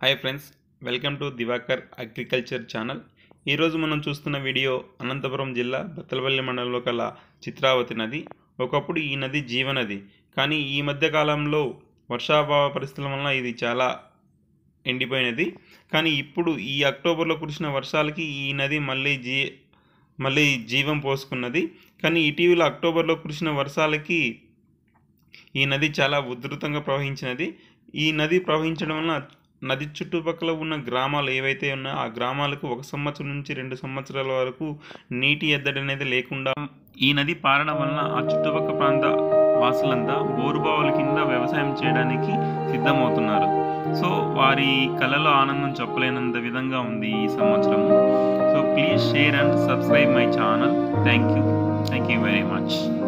hi friends welcome to Diwakar agriculture channel ఈరోజు మనం చూస్తున్న వీడియో అనంతపురం జిల్లా బత్తలపల్లి మండలంలో కల చిత్రావతి నది ఒకప్పుడు ఈ నది జీవనది కానీ ఈ మధ్య కాలంలో వర్షాభావ పరిస్థితుల వలన ఇది చాలా ఎండిపోయినది కానీ ఇప్పుడు ఈ అక్టోబర్లో కురిసిన వర్షాలకి ఈ నది మళ్ళీ జీ మళ్ళీ జీవం పోసుకున్నది కానీ ఇటీవల అక్టోబర్లో కురిసిన వర్షాలకి ఈ నది చాలా ఉధృతంగా ప్రవహించినది ఈ నది ప్రవహించడం వలన నది చుట్టుపక్కల ఉన్న గ్రామాలు ఏవైతే ఉన్నాయో ఆ గ్రామాలకు ఒక సంవత్సరం నుంచి రెండు సంవత్సరాల వరకు నీటి ఎద్దడి అనేది లేకుండా ఈ నది పారడం వలన ఆ చుట్టుపక్కల ప్రాంత వాసులంతా బోరుబావుల కింద వ్యవసాయం చేయడానికి సిద్ధమవుతున్నారు సో వారి కళలో ఆనందం చెప్పలేనంత విధంగా ఉంది ఈ సంవత్సరం so please share and subscribe my channel thank you thank you very much